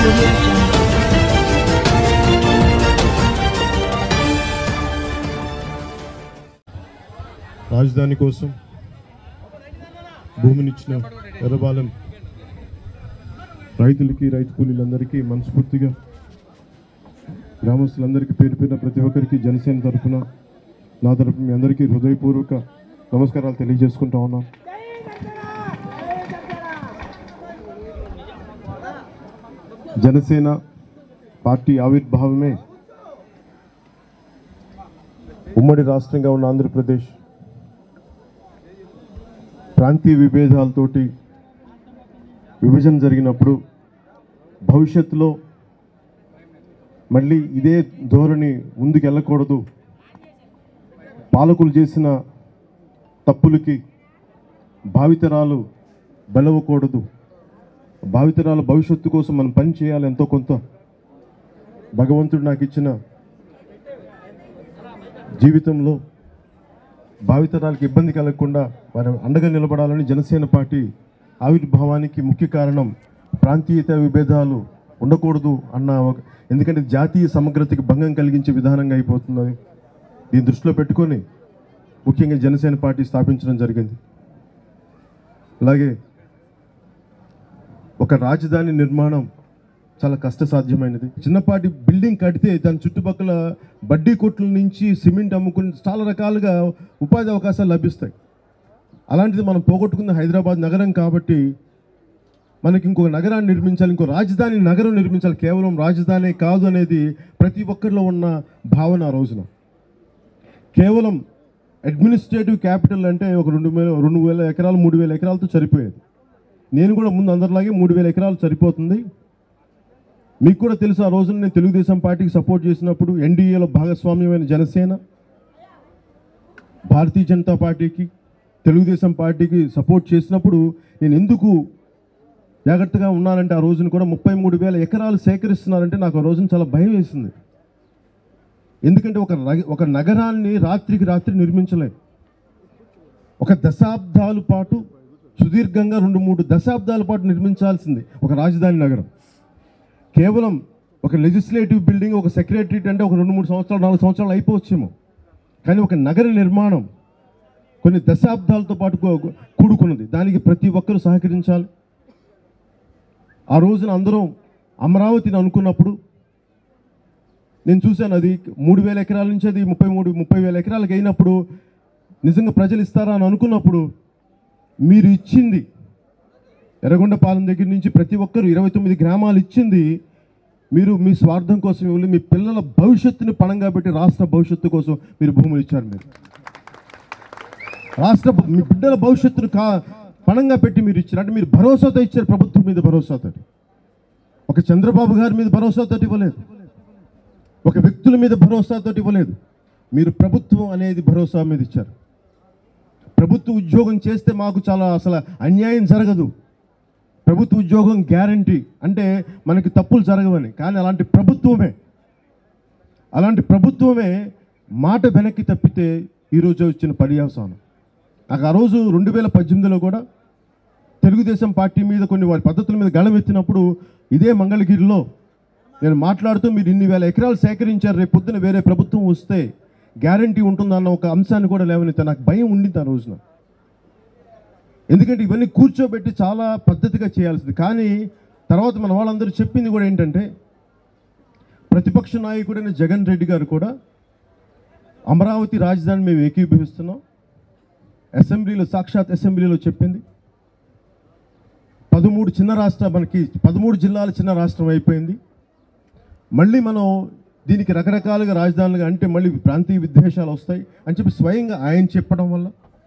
audio jungle. రాజధాని కోసం భూమినిచ్చిన ఎర్రబాలెం రైతులకి రైతు కూలీలందరికీ మనస్ఫూర్తిగా గ్రామస్తులందరికీ పేరు పేరున ప్రతి ఒక్కరికి జనసేన తరఫున నా తరఫున మీ అందరికీ హృదయపూర్వక నమస్కారాలు తెలియజేసుకుంటా ఉన్నాం జనసేన పార్టీ ఆవిర్భావమే ఉమ్మడి రాష్ట్రంగా ఉన్న ఆంధ్రప్రదేశ్ ప్రాంతీయ విభేదాలతోటి విభజన జరిగినప్పుడు భవిష్యత్తులో మళ్ళీ ఇదే ధోరణి ముందుకు వెళ్ళకూడదు పాలకులు చేసిన తప్పులకి భావితరాలు బలవకూడదు భావితరాల భవిష్యత్తు కోసం మనం పని చేయాలి ఎంతో కొంత భగవంతుడు నాకు ఇచ్చిన జీవితంలో భావితరాలకు ఇబ్బంది కలగకుండా వారి అండగా నిలబడాలని జనసేన పార్టీ ఆవిర్భావానికి ముఖ్య కారణం ప్రాంతీయత విభేదాలు ఉండకూడదు అన్న ఒక ఎందుకంటే జాతీయ సమగ్రతకి భంగం కలిగించే విధానంగా అయిపోతుంది దీన్ని దృష్టిలో పెట్టుకొని ముఖ్యంగా జనసేన పార్టీ స్థాపించడం జరిగింది అలాగే ఒక రాజధాని నిర్మాణం చాలా కష్టసాధ్యమైనది చిన్నపాటి బిల్డింగ్ కడితే దాని చుట్టుపక్కల బడ్డీ కొట్ల నుంచి సిమెంట్ అమ్ముకుని చాలా రకాలుగా ఉపాధి అవకాశాలు లభిస్తాయి అలాంటిది మనం పోగొట్టుకున్న హైదరాబాద్ నగరం కాబట్టి మనకి ఇంకొక నగరాన్ని నిర్మించాలి ఇంకో రాజధాని నగరం నిర్మించాలి కేవలం రాజధాని కాదు అనేది ప్రతి ఒక్కరిలో ఉన్న భావన ఆ రోజున కేవలం అడ్మినిస్ట్రేటివ్ క్యాపిటల్ అంటే ఒక రెండు వేల రెండు వేల ఎకరాలు మూడు వేల ఎకరాలతో సరిపోయేది నేను కూడా ముందు అందరిలాగే మూడు వేల ఎకరాలు సరిపోతుంది మీకు కూడా తెలుసు ఆ రోజున నేను తెలుగుదేశం పార్టీకి సపోర్ట్ చేసినప్పుడు ఎన్డీఏలో భాగస్వామ్యమైన జనసేన భారతీయ జనతా పార్టీకి తెలుగుదేశం పార్టీకి సపోర్ట్ చేసినప్పుడు నేను ఎందుకు జాగ్రత్తగా ఉన్నానంటే ఆ రోజున కూడా ముప్పై మూడు వేల ఎకరాలు సేకరిస్తున్నారంటే నాకు ఆ రోజున చాలా భయం వేసింది ఎందుకంటే ఒక రగ- ఒక నగరాన్ని రాత్రికి రాత్రి నిర్మించలేం ఒక దశాబ్దాల పాటు సుదీర్ఘంగా రెండు మూడు దశాబ్దాల పాటు నిర్మించాల్సింది ఒక రాజధాని నగరం కేవలం ఒక లెజిస్లేటివ్ బిల్డింగ్ ఒక సెక్రటరియట్ అంటే ఒక రెండు మూడు సంవత్సరాలు నాలుగు సంవత్సరాలు అయిపోవచ్చేమో కానీ ఒక నగర నిర్మాణం కొన్ని దశాబ్దాలతో పాటు కూ- కూడుకున్నది దానికి ప్రతి ఒక్కరూ సహకరించాలి ఆ రోజున అందరం అమరావతిని అనుకున్నప్పుడు నేను చూశాను అది మూడు వేల ఎకరాల నుంచి అది ముప్పై మూడు ముప్పై వేల ఎకరాలకు అయినప్పుడు నిజంగా ప్రజలు ఇస్తారా అని అనుకున్నప్పుడు మీరు ఇచ్చింది ఎర్రగొండపాలెం దగ్గర నుంచి ప్రతి ఒక్కరు ఇరవై తొమ్మిది గ్రామాలు ఇచ్చింది మీరు మీ స్వార్థం కోసం ఇవ్వలేదు మీ పిల్లల భవిష్యత్తుని పణంగా పెట్టి రాష్ట్ర భవిష్యత్తు కోసం మీరు భూములు ఇచ్చారు మీరు రాష్ట్ర మీ బిడ్డల భవిష్యత్తును కా పణంగా పెట్టి మీరు ఇచ్చారు అంటే మీరు భరోసాతో ఇచ్చారు ప్రభుత్వం మీద భరోసాతో ఒక చంద్రబాబు గారి మీద భరోసాతో ఇవ్వలేదు ఒక వ్యక్తుల మీద భరోసాతో ఇవ్వలేదు మీరు ప్రభుత్వం అనేది భరోసా మీద ఇచ్చారు ప్రభుత్వ ఉద్యోగం చేస్తే మాకు చాలా అసలు అన్యాయం జరగదు ప్రభుత్వ ఉద్యోగం గ్యారంటీ అంటే మనకి తప్పులు జరగవని కానీ అలాంటి ప్రభుత్వమే అలాంటి ప్రభుత్వమే మాట వెనక్కి తప్పితే ఈరోజు వచ్చిన పర్యావసానం నాకు ఆ రోజు రెండు వేల పద్దెనిమిదిలో కూడా తెలుగుదేశం పార్టీ మీద కొన్ని వారి పద్ధతుల మీద గళమెత్తినప్పుడు ఇదే మంగళగిరిలో నేను మాట్లాడుతూ మీరు ఇన్ని వేల ఎకరాలు సేకరించారు రేపు పొద్దున వేరే ప్రభుత్వం వస్తే గ్యారంటీ ఉంటుందన్న ఒక అంశాన్ని కూడా లేవనెత్తా నాకు భయం ఉండింది ఆ రోజున ఎందుకంటే ఇవన్నీ కూర్చోబెట్టి చాలా పద్ధతిగా చేయాల్సింది కానీ తర్వాత మన వాళ్ళందరూ చెప్పింది కూడా ఏంటంటే ప్రతిపక్ష నాయకుడైన జగన్ రెడ్డి గారు కూడా అమరావతి రాజధాని మేము ఏకీభవిస్తున్నాం అసెంబ్లీలో సాక్షాత్ అసెంబ్లీలో చెప్పింది పదమూడు చిన్న రాష్ట్ర మనకి పదమూడు జిల్లాల చిన్న రాష్ట్రం అయిపోయింది మళ్ళీ మనం దీనికి రకరకాలుగా రాజధానులుగా అంటే మళ్ళీ ప్రాంతీయ విద్వేషాలు వస్తాయి అని చెప్పి స్వయంగా ఆయన చెప్పడం వల్ల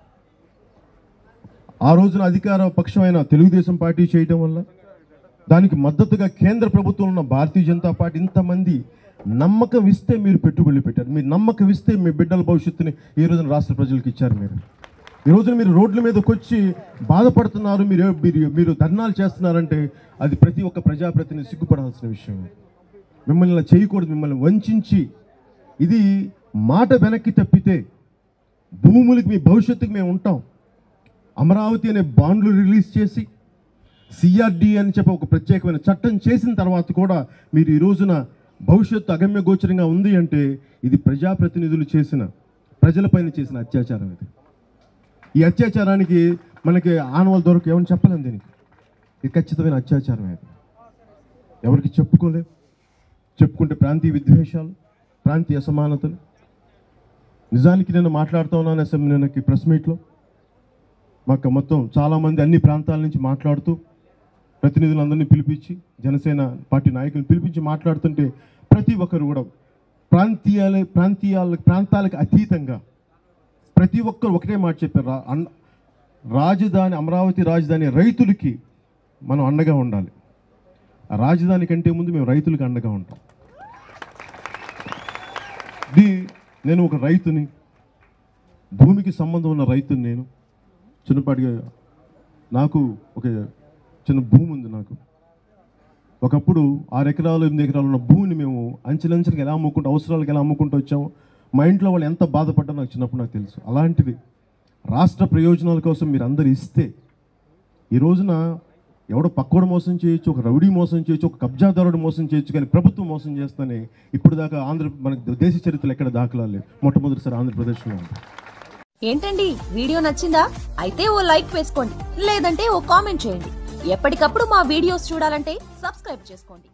ఆ రోజున అధికార పక్షమైన తెలుగుదేశం పార్టీ చేయడం వల్ల దానికి మద్దతుగా కేంద్ర ప్రభుత్వం ఉన్న భారతీయ జనతా పార్టీ ఇంతమంది నమ్మకం ఇస్తే మీరు పెట్టుబడులు పెట్టారు మీరు నమ్మకం ఇస్తే మీ బిడ్డల భవిష్యత్తుని ఈ రోజున రాష్ట్ర ప్రజలకు ఇచ్చారు మీరు ఈ రోజున మీరు రోడ్ల మీదకి వచ్చి బాధపడుతున్నారు మీరు మీరు మీరు ధర్నాలు చేస్తున్నారంటే అది ప్రతి ఒక్క ప్రజాప్రతినిధి సిగ్గుపడాల్సిన విషయం మిమ్మల్ని ఇలా చేయకూడదు మిమ్మల్ని వంచి ఇది మాట వెనక్కి తప్పితే భూములకి మీ భవిష్యత్తుకి మేము ఉంటాం అమరావతి అనే బాండ్లు రిలీజ్ చేసి సిఆర్డి అని చెప్పి ఒక ప్రత్యేకమైన చట్టం చేసిన తర్వాత కూడా మీరు ఈ రోజున భవిష్యత్తు అగమ్య గోచరంగా ఉంది అంటే ఇది ప్రజాప్రతినిధులు చేసిన ప్రజలపైన చేసిన అత్యాచారం ఇది ఈ అత్యాచారానికి మనకి ఆనవాళ్ళు దొరక ఏమని చెప్పలేం దీనికి ఇది ఖచ్చితమైన అత్యాచారం ఇది ఎవరికి చెప్పుకోలేం చెప్పుకుంటే ప్రాంతీయ విద్వేషాలు ప్రాంతీయ అసమానతలు నిజానికి నేను మాట్లాడుతూ ఉన్నాను అసలు నిన్నకి ప్రెస్ మీట్లో మాకు మొత్తం చాలామంది అన్ని ప్రాంతాల నుంచి మాట్లాడుతూ ప్రతినిధులందరినీ పిలిపించి జనసేన పార్టీ నాయకులను పిలిపించి మాట్లాడుతుంటే ప్రతి ఒక్కరు కూడా ప్రాంతీయాల ప్రాంతీయాల ప్రాంతాలకు అతీతంగా ప్రతి ఒక్కరు ఒకటే మాట చెప్పారు రా- అన్- రాజధాని అమరావతి రాజధాని రైతులకి మనం అండగా ఉండాలి ఆ రాజధాని కంటే ముందు మేము రైతులకు అండగా ఉంటాం ఇది నేను ఒక రైతుని భూమికి సంబంధం ఉన్న రైతుని నేను చిన్నపాటిగా నాకు ఒక చిన్న భూమి ఉంది నాకు ఒకప్పుడు ఆరు ఎకరాలు ఎనిమిది ఎకరాలు ఉన్న భూమిని మేము అంచెలంచెలకు ఎలా అమ్ముకుంటూ అవసరాలకు ఎలా అమ్ముకుంటూ వచ్చాము మా ఇంట్లో వాళ్ళు ఎంత బాధపడ్డా నాకు చిన్నప్పుడు నాకు తెలుసు అలాంటిది రాష్ట్ర ప్రయోజనాల కోసం మీరు అందరు ఇస్తే ఈ రోజున ఎవడో పక్కోడు మోసం చేయొచ్చు ఒక రౌడీ మోసం చేయొచ్చు ఒక కబ్జాదారుడు మోసం చేయొచ్చు కానీ ప్రభుత్వం మోసం చేస్తేనే ఇప్పుడు దాకా ఆంధ్ర మన దేశ చరిత్రలో ఎక్కడ దాఖలాలు లేవు మొట్టమొదటిసారి ఆంధ్రప్రదేశ్లో ఉంది ఏంటండి వీడియో నచ్చిందా అయితే ఓ లైక్ వేసుకోండి లేదంటే ఓ కామెంట్ చేయండి ఎప్పటికప్పుడు మా వీడియోస్ చూడాలంటే సబ్స్క్రైబ్ చేసుకోండి